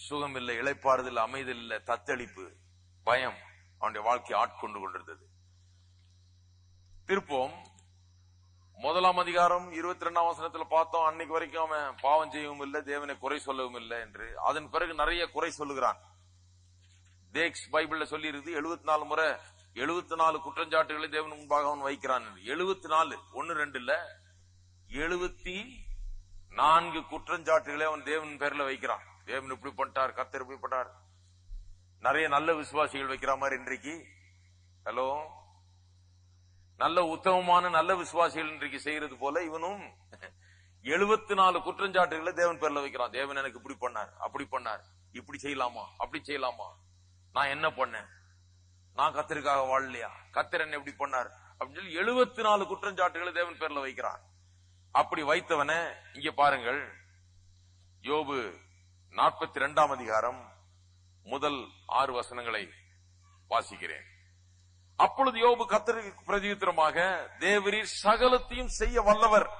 சுகம் இல்லை இளைப்பாறுதல் அமைதல் இல்லை தத்தளிப்பு பயம் அவனுடைய வாழ்க்கையை ஆட்கொண்டு கொண்டிருந்தது திருப்போம் முதலாம் அதிகாரம் இருபத்தி ரெண்டாம் வசனத்துல பார்த்தோம் அன்னைக்கு வரைக்கும் அவன் பாவம் செய்யவும் இல்லை தேவனை குறை சொல்லவும் இல்லை என்று அதன் பிறகு நிறைய குறை சொல்லுகிறான் தேக்ஸ் பைபிள்ல சொல்லி இருக்குது எழுபத்தி நாலு முறை எழுபத்தி நாலு குற்றஞ்சாட்டுகளை தேவன் முன்பாக அவன் வைக்கிறான் எழுபத்தி நாலு ஒன்னு ரெண்டு இல்ல எழுபத்தி நான்கு குற்றஞ்சாட்டுகளை அவன் தேவன் பேர்ல வைக்கிறான் தேவன் இப்படி பண்ணிட்டார் கர்த்தர் இப்படி பண்ணார் நிறைய நல்ல விசுவாசிகள் வைக்கிற மாதிரி இன்றைக்கு ஹலோ நல்ல உத்தமமான நல்ல விசுவாசிகள் இன்றைக்கு செய்யறது போல இவனும் எழுபத்தி நாலு குற்றஞ்சாட்டுகளை தேவன் பேர்ல வைக்கிறான் தேவன் எனக்கு இப்படி பண்ணார் அப்படி பண்ணார் இப்படி செய்யலாமா அப்படி செய்யலாமா நான் என்ன பண்ணேன் நான் கத்தருக்காக வாழலையா கத்தர் என்ன இப்படி பண்ணார் அப்படின்னு சொல்லி எழுபத்தி நாலு குற்றஞ்சாட்டுகளை தேவன் பேர்ல வைக்கிறான் அப்படி வைத்தவன இங்க பாருங்கள் யோபு நாற்பத்தி ரெண்டாம் அதிகாரம் முதல் ஆறு வசனங்களை வாசிக்கிறேன் அப்பொழுது யோபு கத்தருக்கு பிரதியுத்தரமாக தேவரீர் சகலத்தையும் செய்ய வல்லவர்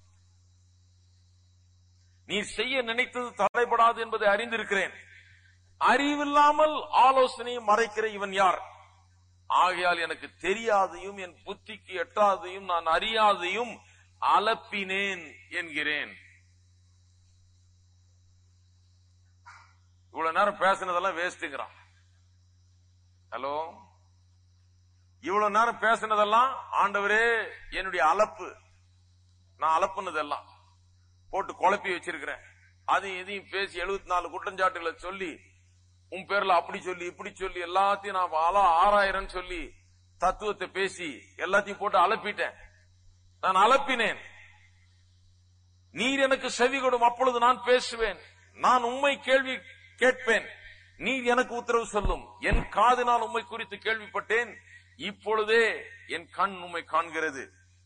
நீர் செய்ய நினைத்தது தடைபடாது என்பதை அறிந்திருக்கிறேன் அறிவில்லாமல் ஆலோசனையை மறைக்கிற இவன் யார் ஆகையால் எனக்கு தெரியாதையும் என் புத்திக்கு எட்டாதையும் நான் அறியாதையும் அலப்பினேன் என்கிறேன் இவ்வளவு நேரம் பேசினதெல்லாம் வேஸ்ட்டுங்கிறான் ஹலோ இவ்வளவு நேரம் பேசினதெல்லாம் ஆண்டவரே என்னுடைய அலப்பு நான் அலப்புனதெல்லாம் போட்டு குழப்பி வச்சிருக்கிறேன் அதையும் இதையும் பேசி எழுபத்தி நாலு குற்றஞ்சாட்டுகளை சொல்லி உன் பேர்ல அப்படி சொல்லி இப்படி சொல்லி எல்லாத்தையும் நான் ஆளா ஆறாயிரம் சொல்லி தத்துவத்தை பேசி எல்லாத்தையும் போட்டு அலப்பிட்டேன் நான் அலப்பினேன் நீர் எனக்கு செவி கொடும் அப்பொழுது நான் பேசுவேன் நான் உண்மை கேள்வி கேட்பேன் நீர் எனக்கு உத்தரவு சொல்லும் என் காதினால் உண்மை குறித்து கேள்விப்பட்டேன் இப்பொழுதே என் கண் உண்மை காண்கிறது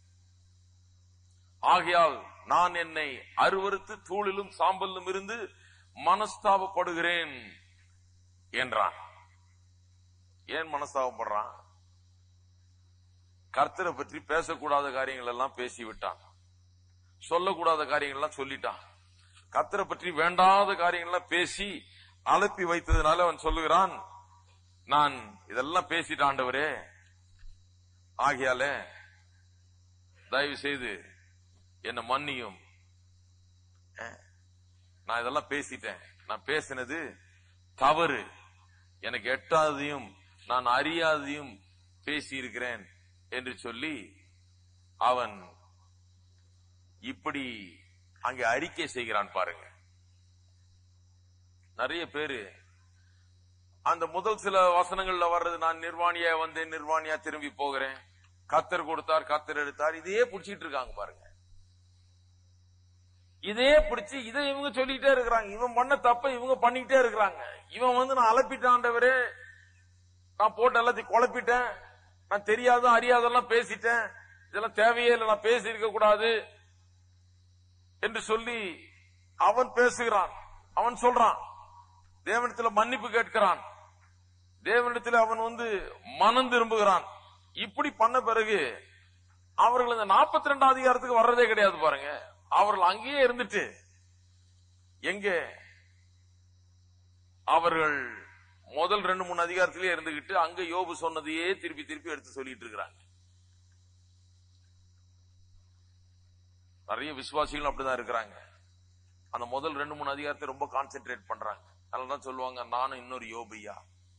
ஆகையால் நான் என்னை அருவருத்து தூளிலும் சாம்பலிலும் இருந்து மனஸ்தாபப்படுகிறேன் என்றான் ஏன் மனஸ்தாபப்படுறான் கர்த்தரை பற்றி பேசக்கூடாத காரியங்கள் எல்லாம் பேசிவிட்டான் சொல்லக்கூடாத காரியங்கள் எல்லாம் சொல்லிட்டான் கர்த்தரை பற்றி வேண்டாத காரியங்கள் எல்லாம் பேசி அலப்பி வைத்ததுனால அவன் சொல்லுகிறான் நான் இதெல்லாம் பேசிட்டு ஆண்டவரே ஆகையால தயவு செய்து என்ன மன்னியும் அஹ், நான் இதெல்லாம் பேசிட்டேன் நான் பேசினது தவறு எனக்கு எட்டாததையும் நான் அறியாததையும் பேசி இருக்கிறேன் என்று சொல்லி அவன் இப்படி அங்கே அறிக்கை செய்கிறான் பாருங்க நிறைய பேரு அந்த முதல் சில வசனங்கள்ல வர்றது நான் நிர்வாணியா வந்தேன் நிர்வாணியா திரும்பி போகிறேன் கத்தர் கொடுத்தார் கத்தர் எடுத்தார் இதையே புடிச்சிட்டு இருக்காங்க பாருங்க இதே பிடிச்சு இதை இவங்க சொல்லிட்டே இருக்கிறாங்க இவன் பண்ண தப்ப இவங்க பண்ணிக்கிட்டே இருக்கிறாங்க இவன் வந்து நான் அலப்பிட்டாண்டவரே நான் போட்டு எல்லாத்தையும் குழப்பிட்டேன் நான் தெரியாத அறியாதெல்லாம் பேசிட்டேன் இதெல்லாம் தேவையே இல்லை நான் பேசி இருக்க கூடாது என்று சொல்லி அவன் பேசுகிறான் அவன் சொல்றான் தேவனிடத்தில் மன்னிப்பு கேட்கிறான் தேவனிடத்தில் அவன் வந்து மனம் திரும்புகிறான் இப்படி பண்ண பிறகு அவர்கள் இந்த நாற்பத்தி ரெண்டாம் அதிகாரத்துக்கு வர்றதே கிடையாது பாருங்க அவர்கள் அங்கேயே இருந்துட்டு எங்க அவர்கள் முதல் ரெண்டு மூணு அதிகாரத்திலேயே இருந்துகிட்டு அங்க யோபு சொன்னதையே திருப்பி திருப்பி எடுத்து சொல்லிட்டு இருக்கிறாங்க நிறைய விசுவாசிகள் அப்படிதான் இருக்கிறாங்க அந்த முதல் ரெண்டு மூணு அதிகாரத்தை ரொம்ப கான்சென்ட்ரேட் பண்றாங்க அதனாலதான் சொல்லுவாங்க நானும் இன்னொரு யோபியா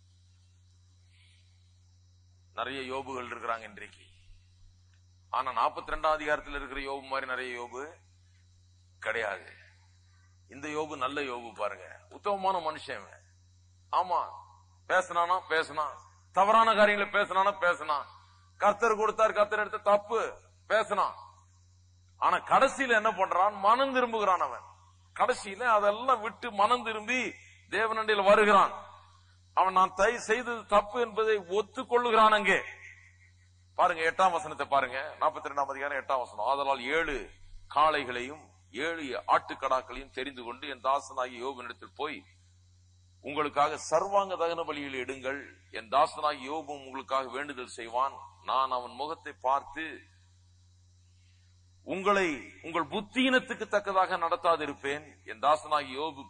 நிறைய யோபுகள் இருக்கிறாங்க இன்றைக்கு ஆனா நாற்பத்தி ரெண்டாம் அதிகாரத்தில் இருக்கிற யோபு மாதிரி நிறைய யோபு கிடையாது இந்த யோபு நல்ல யோபு பாருங்க உத்தமமான மனுஷன் இவன். ஆமா பேசினானா பேசினான் தவறான காரியங்களை பேசினானா பேசினான் கர்த்தர் கொடுத்தார் கர்த்தர் எடுத்த தப்பு பேசினான் ஆனா கடைசியில என்ன பண்றான் மனம் திரும்புகிறான் அவன் கடைசியில அதெல்லாம் விட்டு மனம் திரும்பி தேவனண்டியில் வருகிறான் அவன் நான் தை செய்தது தப்பு என்பதை ஒத்துக்கொள்ளுகிறான் அங்கே பாருங்க எட்டாம் வசனத்தை பாருங்க நாற்பத்தி ரெண்டாம் அதிகாரம் எட்டாம் வசனம் ஆதலால் ஏழு காளைகளையும் ஏழு ஆட்டுக்கடாக்களையும் தெரிந்து கொண்டு என் தாசனாகிய யோபனிடத்தில் போய் உங்களுக்காக சர்வாங்க தகன பலியில் எடுங்கள் என் தாசனாகிய யோபும் உங்களுக்காக வேண்டுதல் செய்வான் நான் அவன் முகத்தை பார்த்து உங்களை உங்கள் புத்தீனத்துக்கு தக்கதாக நடத்தாதிருப்பேன் என் தாசனாகிய யோபு